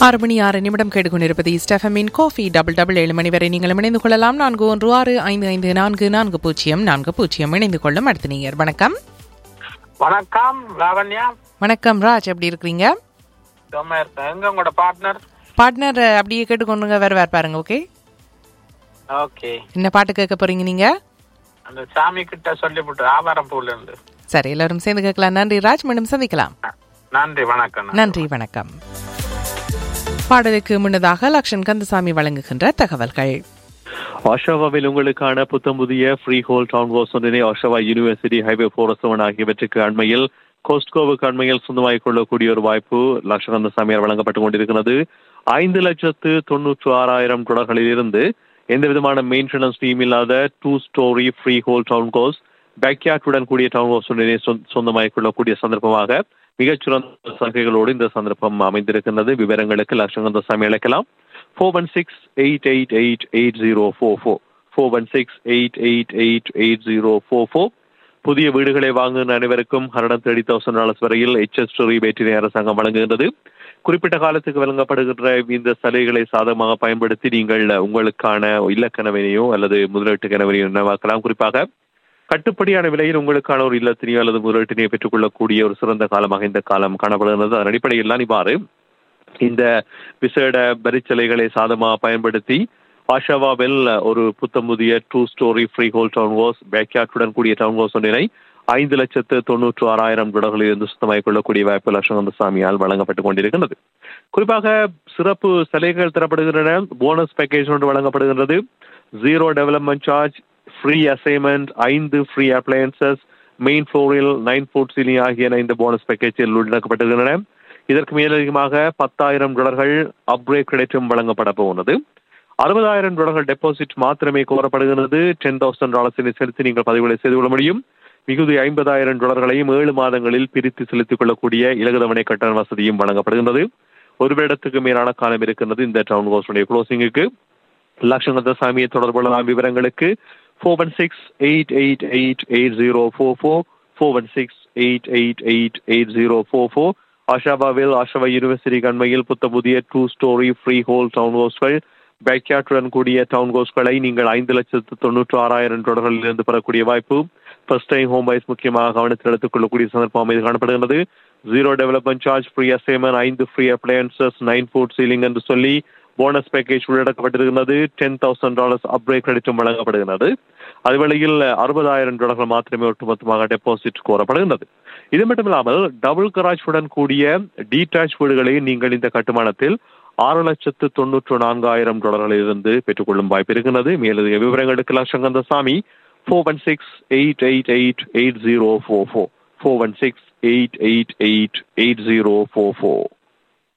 ஆறு மணி ஆறு நிமிடம் கேட்டுக்கொண்டிருப்பது ஸ்டெஃபமின் காஃபி டபுள் டபுள் ஏழு மணி வரை நீங்கள் இணைந்து கொள்ளலாம் நான்கு ஒன்று ஆறு ஐந்து ஐந்து நான்கு நான்கு பூஜ்ஜியம் நான்கு பூஜ்ஜியம் இணைந்து கொள்ளும் அடுத்த நீங்க வணக்கம் வணக்கம் லாவண்யா வணக்கம் ராஜ் எப்படி இருக்கிறீங்க சும்மா இருக்கேன் எங்க உங்களோட பார்ட்னர் பார்ட்னர் அப்படியே கேட்டுக்கொண்டுங்க வேற வேற பாருங்க ஓகே ஓகே என்ன பாட்டு கேட்க போறீங்க நீங்க அந்த சாமி கிட்ட சொல்லிவிட்டு ஆவாரம் பூல இருந்து சரி எல்லாரும் சேர்ந்து கேட்கலாம் நன்றி ராஜ் மீண்டும் சந்திக்கலாம் நன்றி வணக்கம் நன்றி வணக்கம் பாடலுக்கு முன்னதாக லக்ஷன் கந்தசாமி வழங்குகின்ற தகவல்கள் ஆஷாவாவில் உங்களுக்கான புத்தம் புதிய ஃப்ரீ ஹோல் டவுன் ஹோஸ் ஒன்றினை ஆஷாவா யூனிவர்சிட்டி ஹைவே போரசவன் ஆகியவற்றுக்கு அண்மையில் கோஸ்ட்கோவுக்கு அண்மையில் சொந்தமாகிக் கொள்ளக்கூடிய ஒரு வாய்ப்பு லட்சகந்த சாமியார் வழங்கப்பட்டுக் கொண்டிருக்கிறது ஐந்து லட்சத்து தொன்னூற்று ஆறாயிரம் டாலர்களில் இருந்து எந்த விதமான மெயின்டெனன்ஸ் டீம் இல்லாத two storey freehold townhouse பேக்யார்டுடன் கூடிய டவுன் ஹோஸ் ஒன்றினை சொந்தமாகிக் கொள்ளக்கூடிய சந்தர்ப்பமாக மிகச்சிறந்த சலுகைகளோடு இந்த சந்தர்ப்பம் அமைந்திருக்கின்றது விவரங்களுக்கு லட்சங்கந்த சாமி அழைக்கலாம் four one six eight eight eight eight zero four four four one six eight eight eight eight zero four four புதிய வீடுகளை வாங்குகிற அனைவருக்கும் ஹண்ட்ரட் தேர்ட்டி தௌசண்ட் டாலர்ஸ் வரையில் எச்எஸ் ரீபேட்டினை அரசாங்கம் வழங்குகின்றது குறிப்பிட்ட காலத்துக்கு வழங்கப்படுகின்ற இந்த சலுகைகளை சாதகமாக பயன்படுத்தி நீங்கள் உங்களுக்கான இல்லக்கனவினையோ அல்லது முதலீட்டு கனவினையோ நினைவாக்கலாம் குறிப்பாக கட்டுப்படியான விலையில் உங்களுக்கான ஒரு இல்லத்தினையோ அல்லது முதலீட்டினையோ பெற்றுக்கொள்ளக்கூடிய ஒரு சிறந்த காலமாக இந்த காலம் காணப்படுகிறது அதன் அடிப்படையில் தான் இவ்வாறு இந்த விசேட வரிச்சலைகளை சாதமாக பயன்படுத்தி ஆஷாவாவில் ஒரு புத்தம் புதிய two storey freehold townhouse பேக்யார்டுடன் கூடிய டவுன் ஹோஸ் ஒன்றினை ஐந்து லட்சத்து தொன்னூற்று ஆறாயிரம் டாலர்களில் இருந்து சுத்தமாகிக் கொள்ளக்கூடிய வாய்ப்பு லட்சகந்த சாமியால் வழங்கப்பட்டுக் கொண்டிருக்கின்றது குறிப்பாக சிறப்பு சலுகைகள் தரப்படுகின்றன போனஸ் பேக்கேஜ் ஒன்று வழங்கப்படுகின்றது zero development charge free assignment ஐந்து ஃப்ரீ அப்ளையன்சஸ் மெயின் ஃப்ளோரில் நைன் ஃபுட் சீலிங் ஆகியன இந்த போனஸ் பேக்கேஜில் உள்ளடக்கப்பட்டிருக்கின்றன இதற்கு மேலதிகமாக பத்தாயிரம் டாலர்கள் அப்கிரேட் கிடைத்தும் வழங்கப்பட போகிறது அறுபதாயிரம் டாலர்கள் டெபாசிட் மாத்திரமே கோரப்படுகிறது டென் தௌசண்ட் டாலர்ஸினை செலுத்தி நீங்கள் பதிவுகளை செய்து கொள்ள முடியும் மிகுதி ஐம்பதாயிரம் டாலர்களையும் ஏழு மாதங்களில் பிரித்து செலுத்திக் கொள்ளக்கூடிய இலகுதவணை கட்டண வசதியும் வழங்கப்படுகின்றது ஒரு வருடத்துக்கு மேலான காலம் இருக்கின்றது இந்த டவுன் ஹவுஸுடைய க்ளோசிங்குக்கு லட்சங்கந்த சாமியை தொடர்புள்ள விவரங்களுக்கு four one six eight eight eight eight zero four four four one six eight eight eight eight zero four four ஆஷாபாவில் ஆஷாவா யூனிவர்சிட்டி அண்மையில் புத்த புதிய டூ ஸ்டோரி ஃப்ரீ ஹோல் டவுன் ஹவுஸ்கள் பேக்யார்டுடன் கூடிய டவுன் ஹவுஸ்களை நீங்கள் ஐந்து லட்சத்து தொண்ணூற்று ஆறாயிரம் டாலர்களில் இருந்து பெறக்கூடிய வாய்ப்பு ஃபர்ஸ்ட் டைம் ஹோம் வைஸ் முக்கியமாக கவனத்தில் எடுத்துக் கொள்ளக்கூடிய சந்தர்ப்பம் அமைதி காணப்படுகிறது zero development charge free assignment ஐந்து free appliances nine foot ceiling என்று சொல்லி போனஸ் பேக்கேஜ் உள்ளடக்கப்பட்டிருக்கிறது டென் தௌசண்ட் டாலர்ஸ் அப்ரேக் கிரெடிட்டும் வழங்கப்படுகிறது அதுவேளையில் அறுபதாயிரம் டாலர்கள் மாத்திரமே ஒட்டுமொத்தமாக டெபாசிட் கோரப்படுகின்றது இது மட்டும் இல்லாமல் டபுள் கராஜுடன் கூடிய டீடாச் வீடுகளை நீங்கள் இந்த கட்டுமானத்தில் ஆறு லட்சத்து தொன்னூற்று நான்காயிரம் டாலர்களில் இருந்து பெற்றுக்கொள்ளும் வாய்ப்பு இருக்கிறது மேலதிக விவரங்களுக்கு Latchakantha Sami four one six eight eight eight eight zero four four four one six eight eight eight eight zero four four